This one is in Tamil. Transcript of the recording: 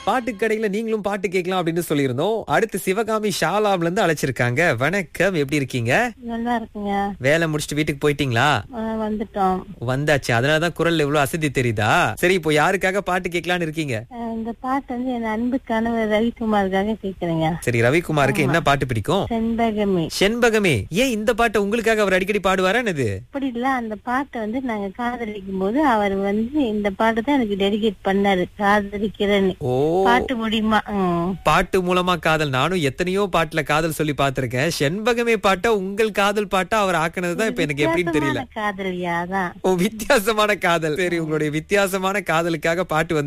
பாட்டு கடையில நீங்களும் பாட்டு கேட்கலாம் அப்படின்னு சொல்லியிருந்தோம் அடுத்து சிவகாமி ஷாலாம்ல இருந்து அழைச்சிருக்காங்க வணக்கம் எப்படி இருக்கீங்க நல்லா இருக்குங்க வேலை முடிச்சுட்டு வீட்டுக்கு போயிட்டீங்களா ஆ, வந்துட்டோம் வந்தாச்சு அதனாலதான் குரல் எவ்வளவு அசதி தெரியுதா சரி இப்போ யாருக்காக பாட்டு கேட்கலான்னு இருக்கீங்க ஆ, இந்த பாட்டு வந்து என் அன்பு கணவர் ரவிக்குமாருக்காக கேக்குறேங்க சரி ரவிக்குமாருக்கு என்ன பாட்டு பிடிக்கும் செண்பகமே செண்பகமே ஏன் இந்த பாட்டை உங்களுக்காக அவர் அடிக்கடி பாடுவாரா என்னது அப்படி இல்ல அந்த பாட்டை வந்து நாங்க காதலிக்கும் போது அவர் வந்து இந்த பாட்டு தான் எனக்கு டெடிகேட் பண்ணாரு காதலிக்கிறேன்னு ஓ பாட்டு முடியுமா ம். பாட்டு மூலமா காதல் நானும் எத்தனையோ பாட்டுல காதல் சொல்லி பார்த்திருக்கேன் செண்பகமே பாட்டா உங்கள் காதல் பாட்டா அவர் ஆக்குனதுதான் இப்ப எனக்கு எப்படின்னு தெரியல வித்தியாசமான காதலியா தான் ஓ வித்தியாசமான காதல் சரி உங்களுடைய வித்தியாசமான காதலுக்காக பாட்டு வந்து